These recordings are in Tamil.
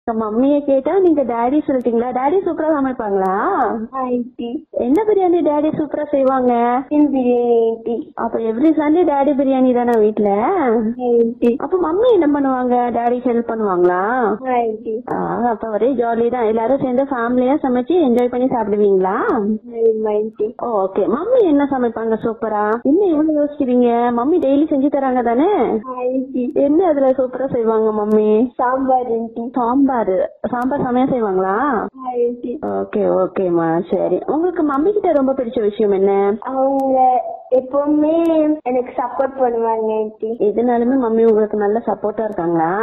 மம்மிய கேட்டா நீங்க டாடி சொல்லிட்டீங்களா டாடி சூப்பரா சமைப்பாங்களா ஆண்டி என்ன பிரியாணி டாடி சூப்பரா செய்வாங்க சிக்கன் பிரியாணி ஆண்டி அப்ப எவ்ரி சண்டே டாடி பிரியாணி தானே வீட்ல ஆண்டி அப்ப மம்மி என்ன பண்ணுவாங்க டாடி ஹெல்ப் பண்ணுவாங்களா ஆண்டி ஆ, அப்ப ஒரே ஜாலி தான் எல்லாரும் சேர்ந்து ஃபேமிலியா சமைச்சு என்ஜாய் பண்ணி சாப்பிடுவீங்களா ஆண்டி ஓகே மம்மி என்ன சமைப்பாங்க சூப்பரா என்ன இவ்வளவு யோசிக்கிறீங்க மம்மி டெய்லி செஞ்சு தராங்க தானே ஆண்டி என்ன அதுல சூப்பரா செய்வாங்க மம்மி சாம்பார் ஆண்டி சாம்பார் சாம்பார் செமையா செய்வாங்களா ஆண்டி ஓகே ஓகேம்மா சரி உங்களுக்கு மம்மி கிட்ட ரொம்ப பிடிச்ச விஷயம் என்ன அவங்க எப்பவுமே எனக்கு சப்போர்ட் பண்ணுவாங்க ஆண்டி எதுனாலுமே மம்மி உங்களுக்கு நல்ல சப்போர்ட்டா இருக்காங்களா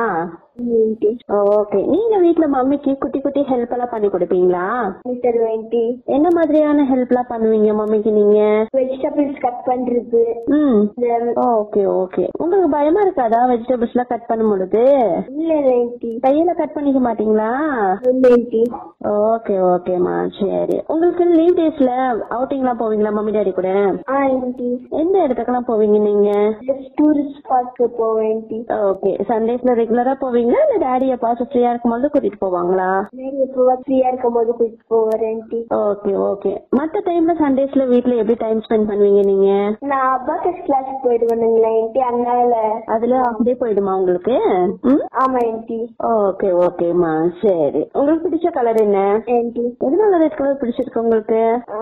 ஆண்டி ஓகே நீங்க வீட்ல மம்மிக்கு குட்டி குட்டி ஹெல்ப் எல்லாம் பண்ணி கொடுப்பீங்களா தருவேன் ஆண்டி என்ன மாதிரியான ஹெல்ப் எல்லாம் பண்ணுவீங்க மம்மிக்கு நீங்க வெஜிடபிள்ஸ் கட் பண்றது ம் இந்த ஓகே ஓகே உங்களுக்கு பயமா இருக்காதா வெஜிடபிள்ஸ் எல்லாம் கட் பண்ணும் பொழுது இல்ல ஆண்டி கையில கட் பண்ணிக்க மாட்டீங்களா இல்ல ஆண்டி ஓகே ஓகேம்மா சரி உங்களுக்கு லீவ் டேஸ்ல அவுட்டிங் எல்லாம் போவீங்களா மம்மி டாடி கூட ஆண்டி எந்த இடத்துக்கெல்லாம் போவீங்க நீங்க டூரிஸ்ட் ஸ்பாட்க்கு போவேன் ஆண்டி ஓகே சண்டேஸ்ல ரெகுலரா போவீங்களா இல்ல டாடி எப்பாச்சும் ஃப்ரீயா இருக்கும்போது கூட்டிட்டு போவாங்களா நான் எப்போ ஃப்ரீயா இருக்கும் போது கூட்டிட்டு போவேன் ஆண்டி ஓகே ஓகே மத்த டைம்ல சண்டேஸ்ல வீட்ல எப்படி டைம் ஸ்பெண்ட் பண்ணுவீங்க நீங்க நான் அபாக்கஸ் கிளாஸ் போயிடுவேனுங்களா ஆண்டி அதனால அதுல half day போயிடுமா உங்களுக்கு ம் ஆமா ஆண்டி ஓகே ஓகேம்மா சரி உங்களுக்கு பிடிச்ச கலர் என்ன ஆண்டி எதனால ரெட் கலர் பிடிச்சிருக்கு உங்களுக்கு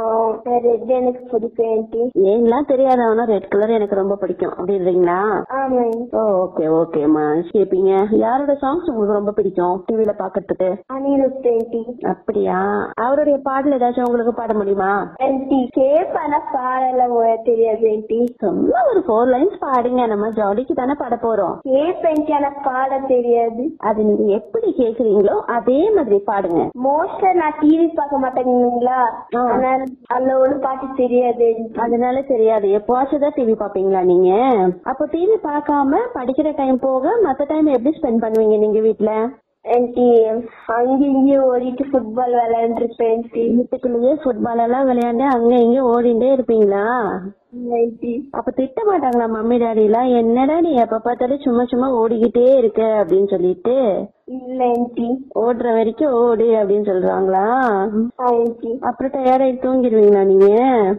ரெட் எனக்கு பிடிக்கும் ஆண்டி ஏன்லாம் தெரியாது ஆனா ரெட் கலர் எனக்கு ரொம்ப பிடிக்கும் அப்படின்றீங்களா ஆமா ஆண்டி ஓகே ஓகேம்மா கேப்பீங்க யாரோட சாங்ஸ் உங்களுக்கு ரொம்ப பிடிக்கும் டிவில பாக்குறதுக்கு அனிருத் ஆண்டி அப்படியா அவருடைய பாடல் ஏதாச்சும் உங்களுக்கு பாட முடியுமா ஆண்டி கேப்பான பாடலாம் தெரியாது ஆண்டி சும்மா ஒரு ஃபோர் லைன்ஸ் பாடுங்க நம்ம ஜாலிக்கு தானே பாட போறோம் கேப் ஆண்டி ஆனா பாட தெரியாது அது நீங்க எப்படி கேக்குறீங்களோ அதே மாதிரி பாடுங்க மோஸ்டா நான் டிவி பார்க்க மாட்டேங்குங்களா ஆ. அதனால அதுல ஒரு பாட்டு தெரியாது aunty. அதனால தெரியாது எப்பவாச்சும் தான் டிவி பாப்பீங்களா நீங்க அப்போ டிவி பார்க்காம படிக்கிற டைம் போக மத்த டைம் எப்படி ஸ்பெண்ட் பண்ணுவீங்க நீங்க வீட்ல ஆண்டி அங்க இங்கேயும் ஓடிட்டு ஃபுட்பால் விளையாண்டுருப்பேன் ஆண்டி வீட்டுக்குள்ளேயே ஃபுட்பால் எல்லாம் விளையாண்டு அங்க இங்க ஓடிண்டே இருப்பீங்களா ஆண்டி அப்ப திட்ட மாட்டாங்களா மம்மி டாடி எல்லாம் என்னடா நீ எப்ப பார்த்தாலும் சும்மா சும்மா ஓடிக்கிட்டே இருக்க அப்படின்னு சொல்லிட்டு இல்ல ஆண்டி ஓடுற வரைக்கும் ஓடு அப்படின்னு சொல்றாங்களா ஆண்டி அப்புறம் டயர்டாயி தூங்கிடுவீங்களா நீங்க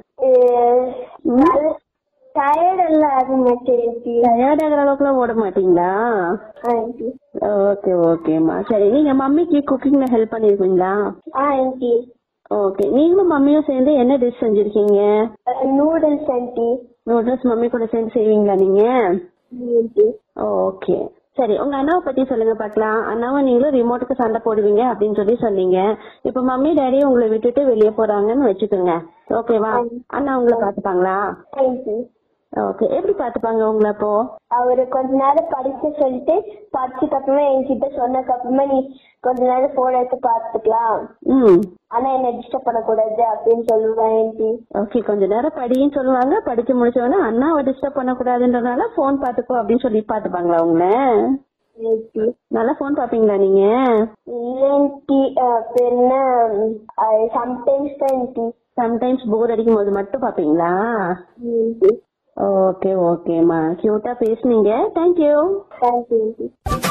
டயர்ட் எல்லாம் ஆக மாட்டேன் ஆண்டி டயர்ட் ஆகிற அளவுக்குலாம் ஓட மாட்டீங்களா ஆண்டி ஓகே ஓகேம்மா சரி நீங்க மம்மிக்கு குக்கிங்ல ஹெல்ப் பண்ணிருக்கீங்களா ஆண்டி ஓகே நீங்களும் மம்மியும் சேர்ந்து என்ன டிஷ் செஞ்சிருக்கீங்க நூடுல்ஸ் ஆண்டி நூடுல்ஸ் மம்மி கூட சேர்ந்து செய்வீங்களா நீங்க ஆண்டி ஓகே சரி உங்க அண்ணாவை பத்தி சொல்லுங்க பார்க்கலாம் அண்ணாவும் நீங்களும் ரிமோட்டுக்கு சண்டை போடுவீங்க அப்படின்னு சொல்லி சொன்னீங்க இப்ப மம்மி டாடி உங்களை விட்டுட்டு வெளியே போறாங்கன்னு வச்சுக்கோங்க ஓகேவா அண்ணா உங்களை பாத்துப்பாங்களா ஆண்டி ஓகே எப்படி பாத்துப்பாங்க உங்களை அப்போ அவரு கொஞ்ச நேரம் படிக்க சொல்லிட்டு படிச்சுக்கு அப்புறமா என்கிட்ட சொன்னதுக்கு அப்புறமா நீ கொஞ்ச நேரம் போன் எடுத்து பாத்துக்கலாம் ம் ஆனா என்ன டிஸ்டர்ப் பண்ணக்கூடாது அப்படின்னு சொல்லுவேன் ஆண்டி ஓகே கொஞ்ச நேரம் படின்னு சொல்லுவாங்க படிச்சு முடிச்ச உடனே அண்ணாவை டிஸ்டர்ப் பண்ணக்கூடாதுன்றனால போன் பாத்துக்கோ அப்படின்னு சொல்லி பாத்துப்பாங்களா உங்களை ஆண்டி நல்லா போன் பாப்பீங்களா நீங்க இல்லன்டி என்ன சம்டைம்ஸ் தான் ஆண்டி சம்டைம்ஸ் போர் அடிக்கும் போது மட்டும் பாப்பீங்களா ஆண்டி ஓகே ஓகேம்மா கியூட்டா பேசுனீங்க தேங்க்யூ தேங்க்யூ ஆண்டி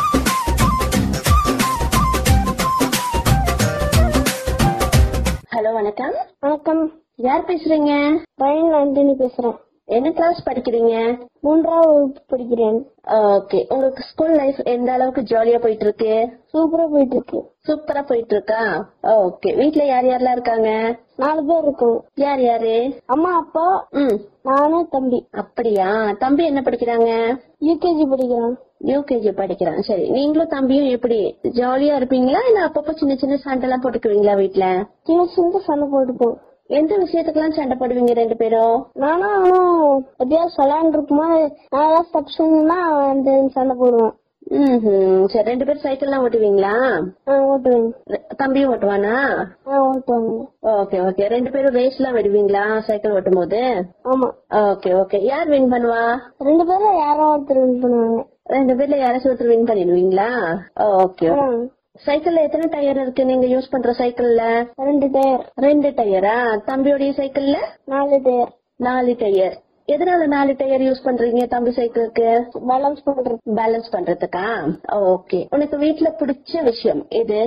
ஹலோ வணக்கம் வணக்கம் யார் பேசுறீங்க பையன் ஆண்டனி பேசுறேன் என்ன கிளாஸ் படிக்கிறீங்க மூன்றாவது வகுப்பு படிக்கிறேன் ஓகே உங்களுக்கு ஸ்கூல் லைஃப் எந்த அளவுக்கு ஜாலியா போயிட்டு இருக்கு சூப்பரா போயிட்டு இருக்கு சூப்பரா போயிட்டு இருக்கா ஓகே வீட்ல யார் யாரெல்லாம் இருக்காங்க நாலு பேர் இருக்கோம் யார் யாரு அம்மா அப்பா ம் நானும் தம்பி அப்படியா தம்பி என்ன படிக்கிறாங்க யூகேஜி படிக்கிறான் யூகேஜி படிக்கிறான் சரி நீங்களும் தம்பியும் எப்படி ஜாலியா இருப்பீங்களா இல்ல அப்பப்போ சின்ன சின்ன சண்டை எல்லாம் போட்டுக்குவீங்களா வீட்ல சின்ன சின்ன சண்டை போட்டுப்போம் எந்த விஷயத்துக்கெல்லாம் சண்டை போடுவீங்க ரெண்டு பேரும் நானும் அவனும் எப்படியாவது விளையாண்டு இருக்கும்போது நான் ஏதாவது ஸ்டெப் சொன்னா அவன் வந்து சண்டை போடுவான் ம்ஹும். சரி ரெண்டு பேரும் சைக்கிள் எல்லாம் ஓட்டுவீங்களா நான் ஓட்டுவேன் ரெ- தம்பியும் ஓட்டுவானா நான் ஓட்டுவாங்க ஓகே ஓகே ரெண்டு பேரும் ரேஸ் எல்லாம் விடுவீங்களா சைக்கிள் ஓட்டும் போது ஆமா ஓகே ஓகே யார் வின் பண்ணுவா ரெண்டு பேரும் யாரோ ஒருத்தர் win பண்ணுவாங்க ரெண்டு பேர்ல யாராச்சும் ஒருத்தர் வின் பண்ணிடுவீங்களா ஓகே ஆ, சைக்கிள்ல எத்தனை டயர் இருக்கு நீங்க யூஸ் பண்ற சைக்கிள்ல ரெண்டு டயர் ரெண்டு டயரா தம்பியோடைய சைக்கிள்ல நாலு டயர் நாலு டயர் எதனால நாலு டயர் யூஸ் பண்றீங்க தம்பி சைக்கிளுக்கு பேலன்ஸ் பண்றது பேலன்ஸ் பண்றதுக்கா ஓகே உனக்கு வீட்ல பிடிச்ச விஷயம் எது